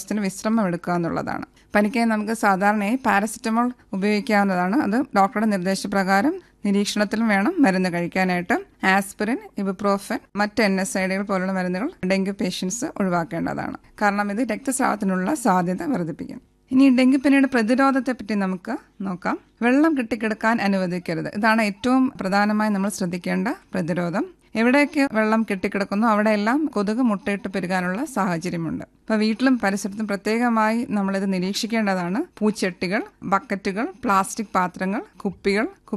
ദിവസത്തിന് വിശ്രമം എടുക്കുക എന്നുള്ളതാണ് പനിക്കായി നമുക്ക് സാധാരണയായി പാരസെറ്റമോൾ ഉപയോഗിക്കാവുന്നതാണ് അത് ഡോക്ടറുടെ നിർദ്ദേശപ്രകാരം നിരീക്ഷണത്തിലും വേണം മരുന്ന് കഴിക്കാനായിട്ട് ആസ്പിരിൻ ഇബുപ്രോഫൻ മറ്റ് എൻ എസ് ഐഡികൾ പോലുള്ള മരുന്നുകൾ ഡെങ്കു പേഷ്യൻസ് ഒഴിവാക്കേണ്ടതാണ് കാരണം ഇത് രക്തസ്രാവത്തിനുള്ള സാധ്യത വർദ്ധിപ്പിക്കും ഇനി ഡെങ്കിപ്പനിയുടെ പ്രതിരോധത്തെ പറ്റി നമുക്ക് നോക്കാം വെള്ളം കെട്ടിക്കിടക്കാൻ അനുവദിക്കരുത് ഇതാണ് ഏറ്റവും പ്രധാനമായി നമ്മൾ ശ്രദ്ധിക്കേണ്ട പ്രതിരോധം എവിടെയൊക്കെ വെള്ളം കെട്ടിക്കിടക്കുന്നു അവിടെയെല്ലാം കൊതുക് മുട്ടയിട്ട് പെരുകാനുള്ള സാഹചര്യമുണ്ട് അപ്പൊ വീട്ടിലും പരിസരത്തും പ്രത്യേകമായി നമ്മളിത് നിരീക്ഷിക്കേണ്ടതാണ് പൂച്ചട്ടികൾ ബക്കറ്റുകൾ പ്ലാസ്റ്റിക് പാത്രങ്ങൾ കുപ്പികൾ